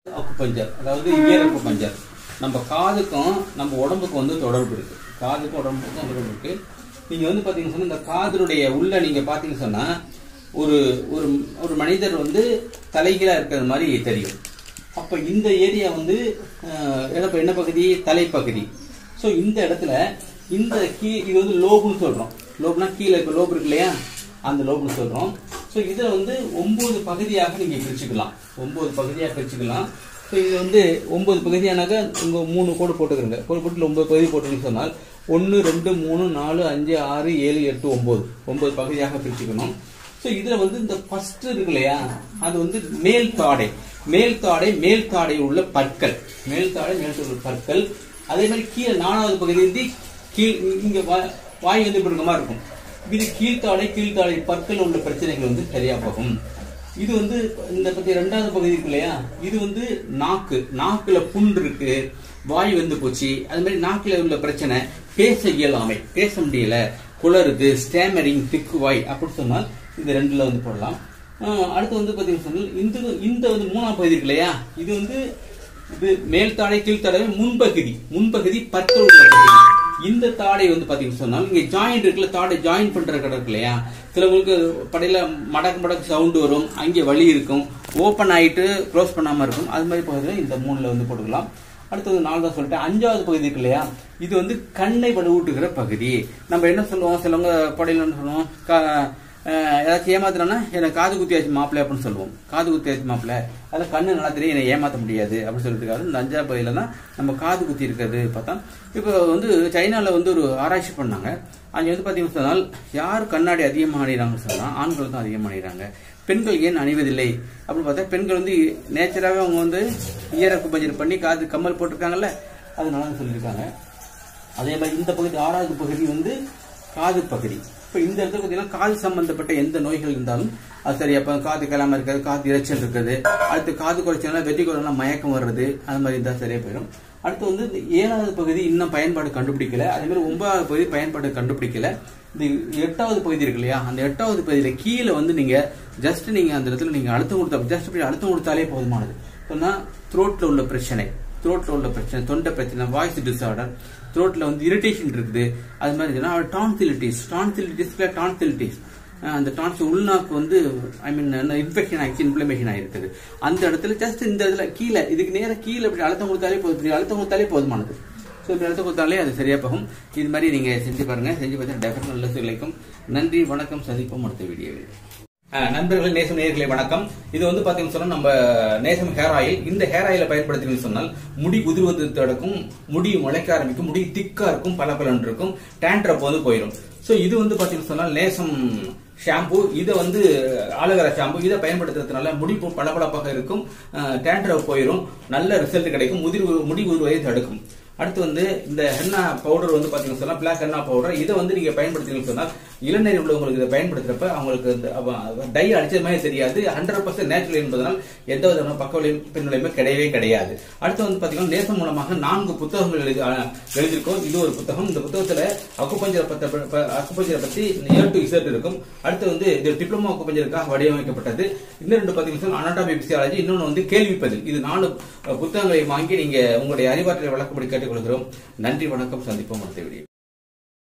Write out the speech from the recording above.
acupuncture அதாவது year acupuncture நம்ம காதுக்கும் நம்ம உடம்புக்கும் வந்து தொடர்பு இருக்கு காதுக்கும் உடம்புக்கும் தொடர்பு இருக்கு நீங்க வந்து பாத்தீங்கன்னா சொன்னா இந்த காதனுடைய உள்ள நீங்க பாத்தீங்கன்னு சொன்னா ஒரு ஒரு ஒரு மனிதர் வந்து தலைகீழா இருக்கிறது மாதிரி தெரியும் அப்ப இந்த ஏரியா வந்து அஹ், என்ன என்ன பகுதி தலைப்பகுதி ஸோ இந்த இடத்துல இந்த கீ இது வந்து லோபுன்னு சொல்றோம் லோப்னா கீழே இருக்க லோப் இருக்கு இல்லையா அந்த லோப்னு சொல்றோம் ஸோ இதுல வந்து ஒன்பது பகுதியாக நீங்க பிரிச்சுக்கலாம் ஒன்பது பகுதியாக பிரிச்சுக்கலாம் ஸோ இது வந்து ஒன்பது பகுதியானாக்க உங்க மூணு கோடு போட்டுக்கிறங்க கோடு போட்டு ஒன்பது பகுதி போட்டுன்னு சொன்னால் ஒன்று ரெண்டு மூணு நாலு அஞ்சு ஆறு ஏழு எட்டு ஒன்பது ஒன்பது பகுதியாக பிரிச்சுக்கணும் ஸோ இதுல வந்து இந்த ஃபர்ஸ்ட் இருக்கு இல்லையா அது வந்து மேல் தாடை மேல் தாடை மேல் தாடை உள்ள பற்கள் மேல் தாடை மேல் தாடை உள்ள பற்கள் அதே மாதிரி கீழே நாலாவது பகுதி வந்து கீழ் இங்க வா- வாய் வந்து இப்படி இருக்க மாதிரி இருக்கும் இது கீழ்த்தாடை கீழ்த்தாடை பற்கள் உள்ள பிரச்சனைகள் வந்து சரியா போகும் இது வந்து இந்த பத்தி ரெண்டாவது பகுதி இருக்கு இல்லையா இது வந்து நாக்கு நாக்குல புண் இருக்கு வாய் வந்து போச்சு அது மாதிரி நாக்குல உள்ள பிரச்சனை பேச இயலாமை பேச முடியல குளறுது ஸ்டேமரிங் திக்கு வாய் அப்படின்னு சொன்னால் இந்த ரெண்டுல வந்து போடலாம் ஆஹ் அடுத்து வந்து பாத்தீங்கன்னா சொன்னால் இந்த இந்த வந்து மூணாவது பகுதி இருக்கு இல்லையா இது வந்து இது மேல் தாடை கீழ் தாடை முன்பகுதி முன்பகுதி பற்கள் உள்ள பகுதி இந்த தாடை வந்து பாத்தீங்கன்னு சொன்னால் இங்க ஜாயிண்ட் இருக்குல்ல தாடை ஜாயின் பண்ற கடை இருக்கு இல்லையா சிலவங்களுக்கு படையில மடக்கு மடக்கு சவுண்ட் வரும் அங்கே வலி இருக்கும் ஓப்பன் ஆயிட்டு க்ளோஸ் பண்ணாம இருக்கும் அது மாதிரி பகுதியில் இந்த மூணுல வந்து போட்டுக்கலாம் அடுத்தது நாலு தான் சொல்லிட்டேன் அஞ்சாவது பகுதி இருக்கு இல்லையா இது வந்து கண்ணை வலுவூட்டுகிற பகுதி நம்ம என்ன சொல்லுவோம் சிலவங்க படையில என்ன சொல்லுவோம் க- அஹ் ஏதாச்சும் ஏமாத்துறான்னா எனக்கு காது குத்தியாச்சு மாப்பிள்ளை அப்படின்னு சொல்லுவோம் காது குத்தியாச்சு மாப்பிள்ளை அதில் கண்ணு நல்லா தெரியும் என்னை ஏமாற்ற முடியாது அப்படின்னு சொல்லிட்டு இந்த அஞ்சாவது பகுதியில் தான் நம்ம காது குத்தி இருக்கிறது பார்த்தா இப்போ வந்து சைனாவில் வந்து ஒரு ஆராய்ச்சி பண்ணாங்க அங்கே வந்து பார்த்தீங்கன்னு சொன்னால் யார் கண்ணாடி அதிகமாக அணிகிறாங்கன்னு சொன்னால் ஆண்கள் தான் அதிகமாக அணிகிறாங்க பெண்கள் ஏன் அணிவதில்லை அப்படின்னு பார்த்தா பெண்கள் வந்து நேச்சராகவே அவங்க வந்து ஈரக்கு பஞ்சர் பண்ணி காது கம்மல் போட்டிருக்காங்கல்ல அதனால தான் சொல்லியிருக்காங்க அதே மாதிரி இந்த பகுதி ஆறாவது பகுதி வந்து காது பகுதி இப்போ இந்த இடத்துல பார்த்தீங்கன்னா காது சம்பந்தப்பட்ட எந்த நோய்கள் இருந்தாலும் அது சரி அப்போ காது கிளம்ப இருக்கிறது காது இரைச்சல் இருக்குது அடுத்து காது குறைச்சல்னா வெற்றி குறைனா மயக்கம் வர்றது அது மாதிரி இருந்தால் சரியா போயிடும் அடுத்து வந்து இந்த ஏழாவது பகுதி இன்னும் பயன்பாடு கண்டுபிடிக்கல அதே மாதிரி ஒன்பதாவது பகுதி பயன்பாடு கண்டுபிடிக்கல இந்த எட்டாவது பகுதி இருக்கு இல்லையா அந்த எட்டாவது பகுதியில கீழே வந்து நீங்க ஜஸ்ட் நீங்க அந்த இடத்துல நீங்க அழுத்தம் கொடுத்தா ஜஸ்ட் இப்படி அழுத்தம் கொடுத்தாலே போதுமானது சொன்னா த்ரோட்ல உள்ள பிரச்சனை த்ரோட்ல உள்ள பிரச்சனை தொண்டை பிரச்சனை வாய்ஸ் டிசார்டர் த்ரோட்ல வந்து இரிட்டேஷன் இருக்குது அது மாதிரி இருந்துச்சுன்னா டான்சிலிட்டிஸ் டான்சிலிட்டிஸ்ல டான்சிலிட்டிஸ் அந்த டான்ஸ் உள்நாக்கு வந்து ஐ மீன் இன்ஃபெக்ஷன் ஆயிடுச்சு இன்ஃபிளமேஷன் ஆயிருக்குது அந்த இடத்துல ஜஸ்ட் இந்த இடத்துல கீழே இதுக்கு நேரா கீழே இப்படி அழுத்தம் கொடுத்தாலே போதும் இப்படி அழுத்தம் கொடுத்தாலே போதுமானது ஸோ இப்படி அழுத்தம் கொடுத்தாலே அது சரியா போகும் இது மாதிரி நீங்க செஞ்சு பாருங்க செஞ்சு பார்த்தா டெஃபரெட் நல்ல கிடைக்கும் நன்றி வணக்கம் சந்திப்போம் அடுத்த வீடியோவில் அஹ் நண்பர்கள் நேசம் நேயர்களே வணக்கம் இது வந்து பாத்தீங்கன்னு சொன்னா நம்ம நேசம் ஹேர் ஆயில் இந்த ஹேர் ஆயிலை பயன்படுத்தினு சொன்னால் முடி உதிர்வது தடுக்கும் முடி முளைக்க ஆரம்பிக்கும் முடி திக்கா இருக்கும் பல இருக்கும் டேண்ட்ரப் வந்து போயிடும் சோ இது வந்து பாத்தீங்கன்னு சொன்னால் நேசம் ஷாம்பு இதை வந்து ஆலோவேரா ஷாம்பு இதை பயன்படுத்துறதுனால முடி பளபளப்பாக இருக்கும் டேண்ட்ரப் போயிடும் நல்ல ரிசல்ட் கிடைக்கும் முதிர் முடி உருவதை தடுக்கும் அடுத்து வந்து இந்த ஹென்னா பவுடர் வந்து பாத்தீங்கன்னா சொன்னா பிளாக் ஹென்னா பவுடர் இதை வந்து நீங்க பயன்படுத்தீங்கன்னு சொன்னா இளநீர் உள்ளவங்களுக்கு இதை பயன்படுத்துறப்ப அவங்களுக்கு இந்த அவ- டை அடிச்சது மாதிரி தெரியாது ஹண்ட்ரட் பர்சன்ட் நேச்சுரல் என்பதனால் எந்த விதமான பக்க விளைவு பின்விளைவுமே கிடையவே கிடையாது அடுத்து வந்து பாத்தீங்கன்னா நேசம் மூலமாக நான்கு புத்தகங்கள் எழுதி அஹ், எழுதியிருக்கோம் இது ஒரு புத்தகம் இந்த புத்தகத்துல அக்குப்பஞ்சரை பத்த ப- அக்குப்பஞ்சரை பத்தி ஏ டு இசட் இருக்கும் அடுத்து வந்து இது டிப்ளமோ அக்குப்பஞ்சருக்காக வடிவமைக்கப்பட்டது இன்னும் ரெண்டு பாத்தீங்கன்னா அனாட்டமி பிசியாலஜி இன்னொன்னு வந்து கேள்வி பதில் இது நாலு அஹ், புத்தகங்களை வாங்கி நீங்க உங்களுடைய அறிவாற்றலை வழக்கப்படி கேட்டுக்கொள்கிறோம் நன்றி வணக்கம் சந்திப்போம் அடுத்த வீடியோ